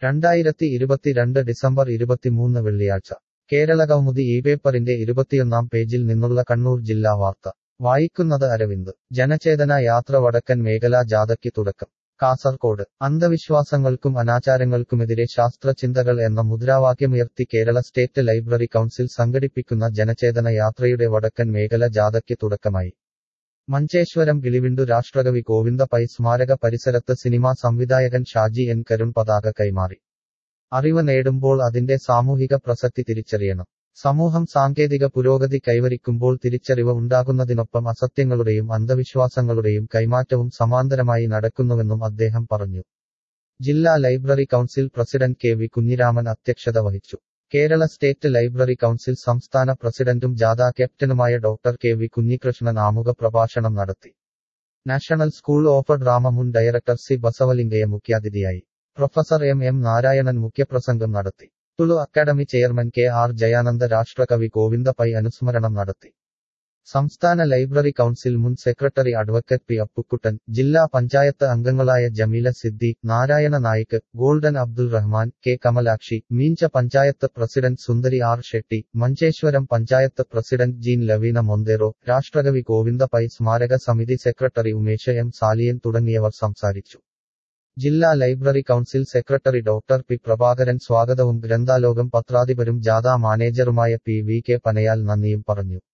രണ്ടായിരത്തി ഇരുപത്തിരണ്ട് ഡിസംബർ ഇരുപത്തിമൂന്ന് വെള്ളിയാഴ്ച കേരളകൗമുദി ഈ പേപ്പറിന്റെ ഇരുപത്തിയൊന്നാം പേജിൽ നിന്നുള്ള കണ്ണൂർ ജില്ലാ വാർത്ത വായിക്കുന്നത് അരവിന്ദ് ജനചേതന യാത്ര വടക്കൻ മേഖലാ ജാഥയ്ക്ക് തുടക്കം കാസർകോട് അന്ധവിശ്വാസങ്ങൾക്കും അനാചാരങ്ങൾക്കുമെതിരെ ശാസ്ത്രചിന്തകൾ എന്ന മുദ്രാവാക്യമുയർത്തി കേരള സ്റ്റേറ്റ് ലൈബ്രറി കൗൺസിൽ സംഘടിപ്പിക്കുന്ന ജനചേതന യാത്രയുടെ വടക്കൻ മേഖല ജാഥയ്ക്ക് തുടക്കമായി മഞ്ചേശ്വരം കിളിവിണ്ടു രാഷ്ട്രകവി ഗോവിന്ദ പൈ സ്മാരക പരിസരത്ത് സിനിമാ സംവിധായകൻ ഷാജി എൻ കരുൺ പതാക കൈമാറി അറിവ് നേടുമ്പോൾ അതിന്റെ സാമൂഹിക പ്രസക്തി തിരിച്ചറിയണം സമൂഹം സാങ്കേതിക പുരോഗതി കൈവരിക്കുമ്പോൾ തിരിച്ചറിവ് ഉണ്ടാകുന്നതിനൊപ്പം അസത്യങ്ങളുടെയും അന്ധവിശ്വാസങ്ങളുടെയും കൈമാറ്റവും സമാന്തരമായി നടക്കുന്നുവെന്നും അദ്ദേഹം പറഞ്ഞു ജില്ലാ library council president K V Kunhiraman അധ്യക്ഷത വഹിച്ചു കേരള സ്റ്റേറ്റ് ലൈബ്രറി കൗൺസിൽ സംസ്ഥാന പ്രസിഡന്റും ജാഥ ക്യാപ്റ്റനുമായ ഡോക്ടർ കെ വി കുഞ്ഞികൃഷ്ണൻ ആമുഖ പ്രഭാഷണം നടത്തി നാഷണൽ സ്കൂൾ ഓഫ് ഡ്രാമ മുൻ ഡയറക്ടർ സി ബസവലിംഗയെ മുഖ്യാതിഥിയായി പ്രൊഫസർ എം എം നാരായണൻ മുഖ്യപ്രസംഗം നടത്തി Tulu academy chairman K R Jayananda രാഷ്ട്രകവി ഗോവിന്ദ പൈ അനുസ്മരണം നടത്തി സംസ്ഥാന ലൈബ്രറി കൗൺസിൽ മുൻ സെക്രട്ടറി അഡ്വക്കറ്റ് പി അപ്പുക്കുട്ടൻ ജില്ലാ പഞ്ചായത്ത് അംഗങ്ങളായ Jameela Siddi Narayana Naik golden Abdul Rahman K Kamalakshi Meenja panchayat president Sundari R Shetty Manjeshwaram panchayat president Jean Laveena Monteiro രാഷ്ട്രകവി ഗോവിന്ദ പൈ സ്മാരക സമിതി സെക്രട്ടറി ഉമേഷ് എം സാലിയൻ തുടങ്ങിയവർ സംസാരിച്ചു ജില്ലാ library council secretary doctor P Prabhakaran സ്വാഗതവും ഗ്രന്ഥാലോകം പത്രാധിപരും ജാഥ മാനേജറുമായ പി വി കെ പനയാൽ നന്ദിയും പറഞ്ഞു